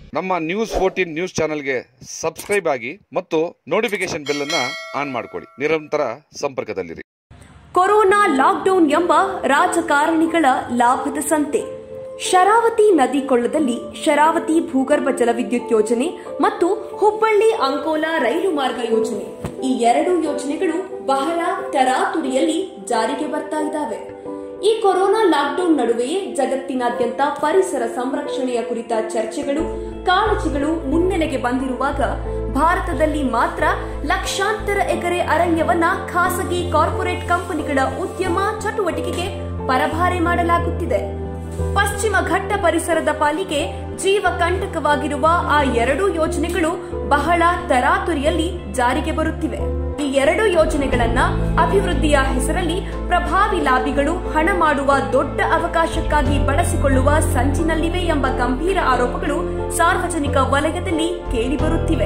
ನಮ್ಮ news fourteen news ಚಾನೆಲ್ಗೆ subscribe ಆಗಿ ಮತ್ತು ನೋಟಿಫಿಕೇಶನ್ ಬೆಲ್ ಅನ್ನ ಆನ್ ಮಾಡ್ಕೊಳ್ಳಿ ನಿರಂತರ ಸಂಪರ್ಕದಲ್ಲಿರಿ ಕೊರೋನಾ ಲಾಕ್ಡೌನ್ ಎಂಬ ರಾಜಕಾರಣಿಗಳ ಲಾಭದ ಸಂತೆ ಶರಾವತಿ ನದಿ ಕೊಳ್ಳದಲ್ಲಿ ಶರಾವತಿ ಭೂಗರ್ಭ ಜಲವಿದ್ಯುತ್ ಯೋಜನೆ ಮತ್ತು ಹುಬ್ಬಳ್ಳಿ ಅಂಕೋಲಾ ರೈಲು ಮಾರ್ಗ ಯೋಜನೆ ಈ ಎರಡು ಯೋಜನೆಗಳು ಬಹಳ ತರಾತುರಿಯಲ್ಲಿ ಜಾರಿಗೆ ಬರ್ತಾ ಇದ್ದಾವೆ ಈ ಕೊರೋನಾ ಲಾಕ್ಡೌನ್ ನಡುವೆಯೇ ಜಗತ್ತಿನಾದ್ಯಂತ ಪರಿಸರ ಸಂರಕ್ಷಣೆಯ ಕುರಿತ ಚರ್ಚೆಗಳು ಕಾಳಜಿಗಳು ಮುನ್ನೆಲೆಗೆ ಬಂದಿರುವಾಗ ಭಾರತದಲ್ಲಿ ಮಾತ್ರ ಲಕ್ಷಾಂತರ ಎಕರೆ ಅರಣ್ಯವನ್ನ ಖಾಸಗಿ ಕಾರ್ಪೊರೇಟ್ ಕಂಪನಿಗಳ ಉದ್ಯಮ ಚಟುವಟಿಕೆಗೆ ಪರಭಾರೆ ಮಾಡಲಾಗುತ್ತಿದೆ ಪಶ್ಚಿಮ ಘಟ್ಟ ಪರಿಸರದ ಪಾಲಿಗೆ ಜೀವ ಕಂಟಕವಾಗಿರುವ ಆ ಎರಡೂ ಯೋಜನೆಗಳು ಬಹಳ ತರಾತುರಿಯಲ್ಲಿ ಜಾರಿಗೆ ಬರುತ್ತಿವೆ ಈ ಎರಡು ಯೋಜನೆಗಳನ್ನ ಅಭಿವೃದ್ಧಿಯ ಹೆಸರಲ್ಲಿ ಪ್ರಭಾವಿ ಲಾಬಿಗಳು ಹಣ ಮಾಡುವ ದೊಡ್ಡ ಅವಕಾಶಕ್ಕಾಗಿ ಬಳಸಿಕೊಳ್ಳುವ ಸಂಚಿನಲ್ಲಿವೆ ಎಂಬ ಗಂಭೀರ ಆರೋಪಗಳು ಸಾರ್ವಜನಿಕ ವಲಯದಲ್ಲಿ ಕೇಳಿಬರುತ್ತಿವೆ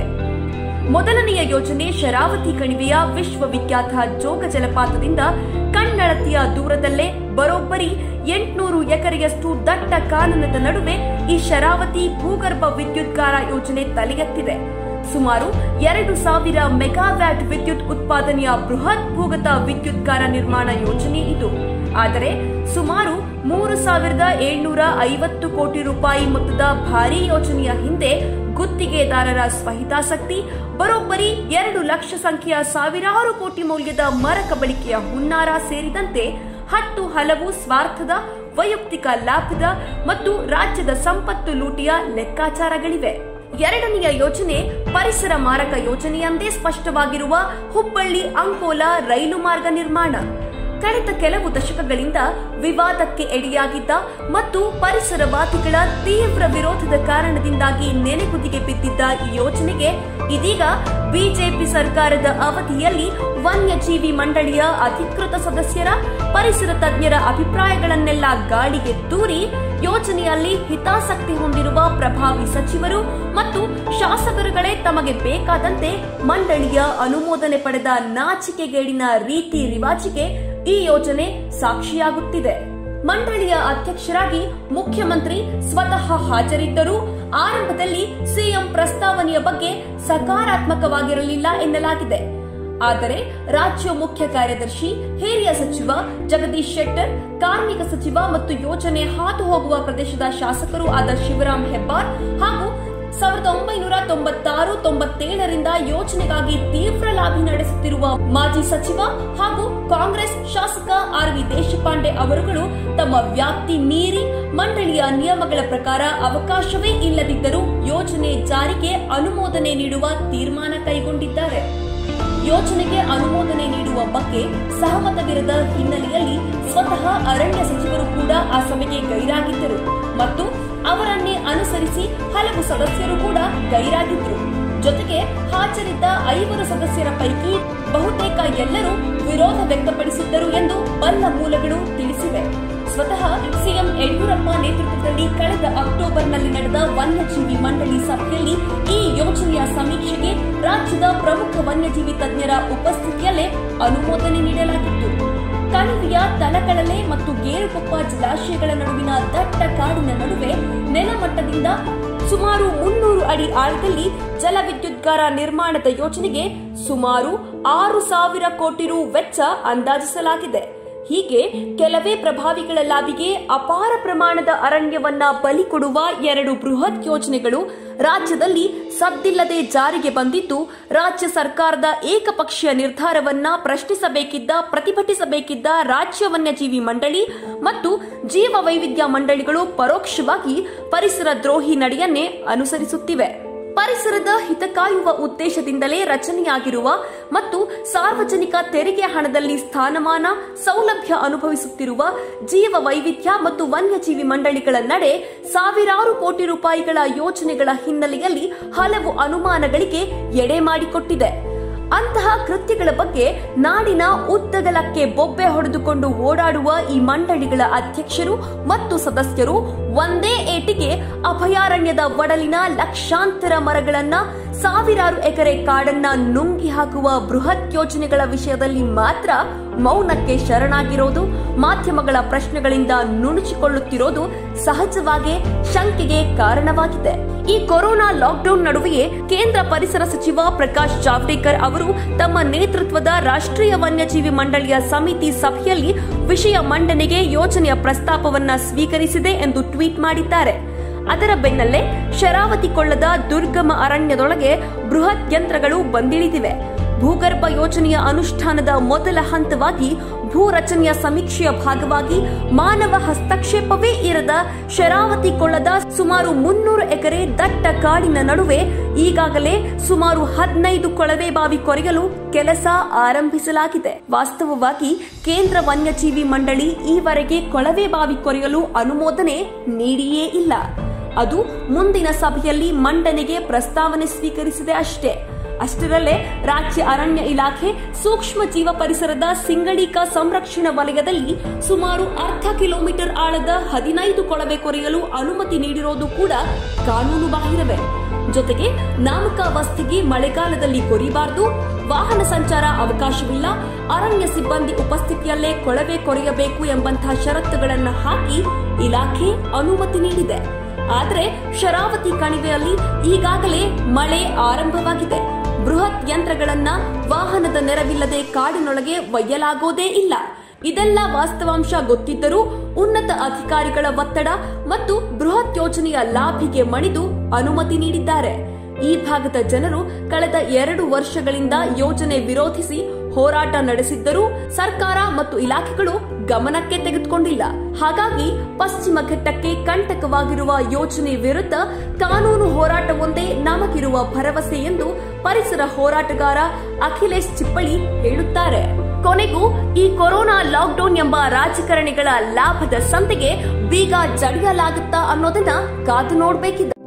ಮೊದಲನೆಯ ಯೋಜನೆ ಶರಾವತಿ ಕಣಿವೆಯ ವಿಶ್ವವಿಖ್ಯಾತ ಜೋಗ ಜಲಪಾತದಿಂದ ಕಣ್ಣಳತಿಯ ದೂರದಲ್ಲೇ ಬರೋಬ್ಬರಿ ಎಂಟುನೂರು ಎಕರೆಯಷ್ಟು ದಟ್ಟ ಕಾನನದ ನಡುವೆ ಈ ಶರಾವತಿ ಭೂಗರ್ಭ ವಿದ್ಯುತ್ಗಾರ ಯೋಜನೆ ತಲೆಯೆತ್ತಿದೆ ಸುಮಾರು ಎರಡು ಸಾವಿರ ಮೆಗಾವ್ಯಾಟ್ ವಿದ್ಯುತ್ ಉತ್ಪಾದನೆಯ ಬೃಹತ್ ಭೂಗತ ವಿದ್ಯುತ್ಗಾರ ನಿರ್ಮಾಣ ಯೋಜನೆ ಇದು ಆದರೆ ಸುಮಾರು ಮೂರು ಸಾವಿರದ ಏಳ್ನೂರ ಐವತ್ತು ಕೋಟಿ ರೂಪಾಯಿ ಮೊತ್ತದ ಭಾರೀ ಯೋಜನೆಯ ಹಿಂದೆ ಗುತ್ತಿಗೆದಾರರ ಸ್ವಹಿತಾಸಕ್ತಿ ಬರೋಬ್ಬರಿ ಎರಡು ಲಕ್ಷ ಸಂಖ್ಯೆಯ ಸಾವಿರಾರು ಕೋಟಿ ಮೌಲ್ಯದ ಮರ ಕಬಳಿಕೆಯ ಹುನ್ನಾರ ಸೇರಿದಂತೆ ಹತ್ತು ಹಲವು ಸ್ವಾರ್ಥದ ವೈಯಕ್ತಿಕ ಲಾಭದ ಮತ್ತು ರಾಜ್ಯದ ಸಂಪತ್ತು ಲೂಟಿಯ ಲೆಕ್ಕಾಚಾರಗಳಿವೆ ಎರಡನೆಯ ಯೋಜನೆ ಪರಿಸರ ಮಾರಕ ಯೋಜನೆಯಂದೇ ಸ್ಪಷ್ಟವಾಗಿರುವ ಹುಬ್ಬಳ್ಳಿ ಅಂಕೋಲಾ ರೈಲು ಮಾರ್ಗ ನಿರ್ಮಾಣ ಕಳೆದ ಕೆಲವು ದಶಕಗಳಿಂದ ವಿವಾದಕ್ಕೆ ಎಡೆಯಾಗಿದ್ದ ಮತ್ತು ಪರಿಸರವಾದಿಗಳ ತೀವ್ರ ವಿರೋಧದ ಕಾರಣದಿಂದಾಗಿ ನೆನೆಗುದಿಗೆ ಬಿದ್ದಿದ್ದ ಈ ಯೋಜನೆಗೆ ಇದೀಗ ಬಿಜೆಪಿ ಸರ್ಕಾರದ ಅವಧಿಯಲ್ಲಿ ವನ್ಯಜೀವಿ ಮಂಡಳಿಯ ಅಧಿಕೃತ ಸದಸ್ಯರ ಪರಿಸರ ತಜ್ಞರ ಅಭಿಪ್ರಾಯಗಳನ್ನೆಲ್ಲ ಗಾಳಿಗೆ ತೂರಿ ಯೋಜನೆಯಲ್ಲಿ ಹಿತಾಸಕ್ತಿ ಹೊಂದಿರುವ ಪ್ರಭಾವಿ ಸಚಿವರು ಮತ್ತು ಶಾಸಕರುಗಳೇ ತಮಗೆ ಬೇಕಾದಂತೆ ಮಂಡಳಿಯ ಅನುಮೋದನೆ ಪಡೆದ ನಾಚಿಕೆಗೇಡಿನ ರೀತಿ ರಿವಾಜಿಗೆ ಈ ಯೋಜನೆ ಸಾಕ್ಷಿಯಾಗುತ್ತಿದೆ ಮಂಡಳಿಯ ಅಧ್ಯಕ್ಷರಾಗಿ ಮುಖ್ಯಮಂತ್ರಿ ಸ್ವತಃ ಹಾಜರಿದ್ದರೂ ಆರಂಭದಲ್ಲಿ ಸಿಎಂ ಪ್ರಸ್ತಾವನೆಯ ಬಗ್ಗೆ ಸಕಾರಾತ್ಮಕವಾಗಿರಲಿಲ್ಲ ಎನ್ನಲಾಗಿದೆ ಆದರೆ ರಾಜ್ಯ ಮುಖ್ಯ ಕಾರ್ಯದರ್ಶಿ ಹಿರಿಯ ಸಚಿವ ಜಗದೀಶ್ ಶೆಟ್ಟರ್ ಕಾರ್ಮಿಕ ಸಚಿವ ಮತ್ತು ಯೋಜನೆ ಹಾದು ಹೋಗುವ ಪ್ರದೇಶದ ಶಾಸಕರು ಆದ ಶಿವರಾಂ ಹೆಬ್ಬಾರ್ ಹಾಗೂ ಸಾವಿರದ ಒಂಬೈನೂರ ತೊಂಬತ್ತಾರು ತೊಂಬತ್ತೇಳರಿಂದ ಯೋಜನೆಗಾಗಿ ತೀವ್ರ ಲಾಬಿ ನಡೆಸುತ್ತಿರುವ ಮಾಜಿ ಸಚಿವ ಹಾಗೂ ಕಾಂಗ್ರೆಸ್ ಶಾಸಕ ಆರ್ ವಿ ದೇಶಪಾಂಡೆ ಅವರುಗಳು ತಮ್ಮ ವ್ಯಾಪ್ತಿ ಮೀರಿ ಮಂಡಳಿಯ ನಿಯಮಗಳ ಪ್ರಕಾರ ಅವಕಾಶವೇ ಇಲ್ಲದಿದ್ದರೂ ಯೋಜನೆ ಜಾರಿಗೆ ಅನುಮೋದನೆ ನೀಡುವ ತೀರ್ಮಾನ ಕೈಗೊಂಡಿದ್ದಾರೆ ಯೋಜನೆಗೆ ಅನುಮೋದನೆ ನೀಡುವ ಬಗ್ಗೆ ಸಹಮತವಿರದ ಹಿನ್ನೆಲೆಯಲ್ಲಿ ಸ್ವತಃ ಅರಣ್ಯ ಸಚಿವರು ಕೂಡ ಆ ಸಭೆಗೆ ಗೈರಾಗಿದ್ದರು ಮತ್ತು ಅವರನ್ನೇ ಅನುಸರಿಸಿ ಹಲವು ಸದಸ್ಯರು ಕೂಡ ಗೈರಾಗಿದ್ರು ಜೊತೆಗೆ ಹಾಜರಿದ್ದ ಐವರು ಸದಸ್ಯರ ಪೈಕಿ ಬಹುತೇಕ ಎಲ್ಲರೂ ವಿರೋಧ ವ್ಯಕ್ತಪಡಿಸಿದ್ದರು ಎಂದು ಬಲ್ಲ ಮೂಲಗಳು ತಿಳಿಸಿವೆ ಸ್ವತಃ ಸಿಎಂ ಯಡಿಯೂರಪ್ಪ ನೇತೃತ್ವದಲ್ಲಿ ಕಳೆದ ಅಕ್ಟೋಬರ್ನಲ್ಲಿ ನಡೆದ ವನ್ಯಜೀವಿ ಮಂಡಳಿ ಸಭೆಯಲ್ಲಿ ಈ ಯೋಜನೆಯ ಸಮೀಕ್ಷೆಗೆ ರಾಜ್ಯದ ಪ್ರಮುಖ ವನ್ಯಜೀವಿ ತಜ್ಞರ ಉಪಸ್ಥಿತಿಯಲ್ಲೇ ಅನುಮೋದನೆ ನೀಡಲಾಗಿತ್ತು ಕಣಿವೆಯ ತಲಕಡಲೆ ಮತ್ತು ಗೇರುಕೊಪ್ಪ ಜಲಾಶಯಗಳ ನಡುವಿನ ದಟ್ಟ ಕಾಡಿನ ನಡುವೆ ನೆಲಮಟ್ಟದಿಂದ ಸುಮಾರು ಮುನ್ನೂರು ಅಡಿ ಆಳದಲ್ಲಿ ಜಲವಿದ್ಯುತ್ಗಾರ ನಿರ್ಮಾಣದ ಯೋಜನೆಗೆ ಸುಮಾರು ಆರು ಸಾವಿರ ಕೋಟಿ ರು ವೆಚ್ಚ ಅಂದಾಜಿಸಲಾಗಿದೆ ಹೀಗೆ ಕೆಲವೇ ಪ್ರಭಾವಿಗಳ ಲಾಬಿಗೆ ಅಪಾರ ಪ್ರಮಾಣದ ಅರಣ್ಯವನ್ನ ಬಲಿ ಕೊಡುವ ಎರಡು ಬೃಹತ್ ಯೋಜನೆಗಳು ರಾಜ್ಯದಲ್ಲಿ ಸದ್ದಿಲ್ಲದೆ ಜಾರಿಗೆ ಬಂದಿದ್ದು ರಾಜ್ಯ ಸರ್ಕಾರದ ಏಕಪಕ್ಷೀಯ ನಿರ್ಧಾರವನ್ನ ಪ್ರಶ್ನಿಸಬೇಕಿದ್ದ ಪ್ರತಿಭಟಿಸಬೇಕಿದ್ದ ರಾಜ್ಯ ವನ್ಯಜೀವಿ ಮಂಡಳಿ ಮತ್ತು ಜೀವ ವೈವಿಧ್ಯ ಮಂಡಳಿಗಳು ಪರೋಕ್ಷವಾಗಿ ಪರಿಸರ ದ್ರೋಹಿ ನಡೆಯನ್ನೇ ಅನುಸರಿಸುತ್ತಿವೆ ಪರಿಸರದ ಹಿತ ಕಾಯುವ ಉದ್ದೇಶದಿಂದಲೇ ರಚನೆಯಾಗಿರುವ ಮತ್ತು ಸಾರ್ವಜನಿಕ ತೆರಿಗೆ ಹಣದಲ್ಲಿ ಸ್ಥಾನಮಾನ ಸೌಲಭ್ಯ ಅನುಭವಿಸುತ್ತಿರುವ ಜೀವ ವೈವಿಧ್ಯ ಮತ್ತು ವನ್ಯಜೀವಿ ಮಂಡಳಿಗಳ ನಡೆ ಸಾವಿರಾರು ಕೋಟಿ ರೂಪಾಯಿಗಳ ಯೋಜನೆಗಳ ಹಿನ್ನೆಲೆಯಲ್ಲಿ ಹಲವು ಅನುಮಾನಗಳಿಗೆ ಎಡೆ ಮಾಡಿಕೊಟ್ಟಿದೆ ಅಂತಹ ಕೃತ್ಯಗಳ ಬಗ್ಗೆ ನಾಡಿನ ಉದ್ದಗಲಕ್ಕೆ ಬೊಬ್ಬೆ ಹೊಡೆದುಕೊಂಡು ಓಡಾಡುವ ಈ ಮಂಡಳಿಗಳ ಅಧ್ಯಕ್ಷರು ಮತ್ತು ಸದಸ್ಯರು ಒಂದೇ ಏಟಿಗೆ ಅಭಯಾರಣ್ಯದ ಒಡಲಿನ ಲಕ್ಷಾಂತರ ಮರಗಳನ್ನ ಸಾವಿರಾರು ಎಕರೆ ಕಾಡನ್ನ ನುಂಗಿ ಹಾಕುವ ಬೃಹತ್ ಯೋಜನೆಗಳ ವಿಷಯದಲ್ಲಿ ಮಾತ್ರ ಮೌನಕ್ಕೆ ಶರಣಾಗಿರೋದು ಮಾಧ್ಯಮಗಳ ಪ್ರಶ್ನೆಗಳಿಂದ ನುಣುಚಿಕೊಳ್ಳುತ್ತಿರೋದು ಸಹಜವಾಗಿ ಶಂಕೆಗೆ ಕಾರಣವಾಗಿದೆ ಈ ಕೊರೋನಾ ಲಾಕ್ಡೌನ್ ನಡುವೆಯೇ ಕೇಂದ್ರ ಪರಿಸರ ಸಚಿವ ಪ್ರಕಾಶ್ ಜಾವಡೇಕರ್ ಅವರು ತಮ್ಮ ನೇತೃತ್ವದ ರಾಷ್ಟ್ರೀಯ ವನ್ಯಜೀವಿ ಮಂಡಳಿಯ ಸಮಿತಿ ಸಭೆಯಲ್ಲಿ ವಿಷಯ ಮಂಡನೆಗೆ ಯೋಜನೆಯ ಪ್ರಸ್ತಾಪವನ್ನ ಸ್ವೀಕರಿಸಿದೆ ಎಂದು ಟ್ವೀಟ್ ಮಾಡಿದ್ದಾರೆ ಅದರ ಬೆನ್ನಲ್ಲೇ ಶರಾವತಿ ಕೊಳ್ಳದ ದುರ್ಗಮ ಅರಣ್ಯದೊಳಗೆ ಬೃಹತ್ ಯಂತ್ರಗಳು ಬಂದಿಳಿದಿವೆ ಭೂಗರ್ಭ ಯೋಜನೆಯ ಅನುಷ್ಠಾನದ ಮೊದಲ ಹಂತವಾಗಿ ಭೂ ರಚನೆಯ ಸಮೀಕ್ಷೆಯ ಭಾಗವಾಗಿ ಮಾನವ ಹಸ್ತಕ್ಷೇಪವೇ ಇರದ ಶರಾವತಿ ಕೊಳ್ಳದ ಸುಮಾರು ಮುನ್ನೂರು ಎಕರೆ ದಟ್ಟ ಕಾಡಿನ ನಡುವೆ ಈಗಾಗಲೇ ಸುಮಾರು ಹದಿನೈದು ಕೊಳವೆ ಬಾವಿ ಕೊರೆಯಲು ಕೆಲಸ ಆರಂಭಿಸಲಾಗಿದೆ ವಾಸ್ತವವಾಗಿ ಕೇಂದ್ರ ವನ್ಯಜೀವಿ ಮಂಡಳಿ ಈವರೆಗೆ ಕೊಳವೆ ಬಾವಿ ಕೊರೆಯಲು ಅನುಮೋದನೆ ನೀಡಿಯೇ ಇಲ್ಲ ಅದು ಮುಂದಿನ ಸಭೆಯಲ್ಲಿ ಮಂಡನೆಗೆ ಪ್ರಸ್ತಾವನೆ ಸ್ವೀಕರಿಸಿದೆ ಅಷ್ಟೇ ಅಷ್ಟರಲ್ಲೇ ರಾಜ್ಯ ಅರಣ್ಯ ಇಲಾಖೆ ಸೂಕ್ಷ್ಮ ಜೀವ ಪರಿಸರದ ಸಿಂಗಳೀಕ ಸಂರಕ್ಷಣಾ ವಲಯದಲ್ಲಿ ಸುಮಾರು ಅರ್ಧ ಕಿಲೋಮೀಟರ್ ಆಳದ ಹದಿನೈದು ಕೊಳವೆ ಕೊರೆಯಲು ಅನುಮತಿ ನೀಡಿರೋದು ಕೂಡ ಕಾನೂನು ಬಾಹಿರವೇ ಜೊತೆಗೆ ನಾಮಕಾವಸ್ಥೆಗೆ ಮಳೆಗಾಲದಲ್ಲಿ ಕೊರಿಬಾರದು ವಾಹನ ಸಂಚಾರ ಅವಕಾಶವಿಲ್ಲ ಅರಣ್ಯ ಸಿಬ್ಬಂದಿ ಉಪಸ್ಥಿತಿಯಲ್ಲೇ ಕೊಳವೆ ಕೊರೆಯಬೇಕು ಎಂಬಂತಹ ಷರತ್ತುಗಳನ್ನು ಹಾಕಿ ಇಲಾಖೆ ಅನುಮತಿ ನೀಡಿದೆ ಆದರೆ ಶರಾವತಿ ಕಣಿವೆಯಲ್ಲಿ ಈಗಾಗಲೇ ಮಳೆ ಆರಂಭವಾಗಿದೆ ಬೃಹತ್ ಯಂತ್ರಗಳನ್ನ ವಾಹನದ ನೆರವಿಲ್ಲದೆ ಕಾಡಿನೊಳಗೆ ಒಯ್ಯಲಾಗೋದೇ ಇಲ್ಲ ಇದೆಲ್ಲ ವಾಸ್ತವಾಂಶ ಗೊತ್ತಿದ್ದರೂ ಉನ್ನತ ಅಧಿಕಾರಿಗಳ ಒತ್ತಡ ಮತ್ತು ಬೃಹತ್ ಯೋಜನೆಯ ಲಾಭಿಗೆ ಮಣಿದು ಅನುಮತಿ ನೀಡಿದ್ದಾರೆ ಈ ಭಾಗದ ಜನರು ಕಳೆದ ಎರಡು ವರ್ಷಗಳಿಂದ ಯೋಜನೆ ವಿರೋಧಿಸಿ ಹೋರಾಟ ನಡೆಸಿದ್ದರೂ ಸರ್ಕಾರ ಮತ್ತು ಇಲಾಖೆಗಳು ಗಮನಕ್ಕೆ ತೆಗೆದುಕೊಂಡಿಲ್ಲ ಹಾಗಾಗಿ ಪಶ್ಚಿಮ ಘಟ್ಟಕ್ಕೆ ಕಂಟಕವಾಗಿರುವ ಯೋಜನೆ ವಿರುದ್ಧ ಕಾನೂನು ಹೋರಾಟವೊಂದೇ ನಮಗಿರುವ ಭರವಸೆ ಎಂದು ಪರಿಸರ ಹೋರಾಟಗಾರ ಅಖಿಲೇಶ್ ಚಿಪ್ಪಳಿ ಹೇಳುತ್ತಾರೆ ಕೊನೆಗೂ ಈ ಕೊರೋನಾ ಲಾಕ್ಡೌನ್ ಎಂಬ ರಾಜಕಾರಣಿಗಳ ಲಾಭದ ಸಂತೆಗೆ ಬೀಗ ಜಡಿಯಲಾಗುತ್ತಾ ಅನ್ನೋದನ್ನ ಕಾದು ನೋಡಬೇಕಿದೆ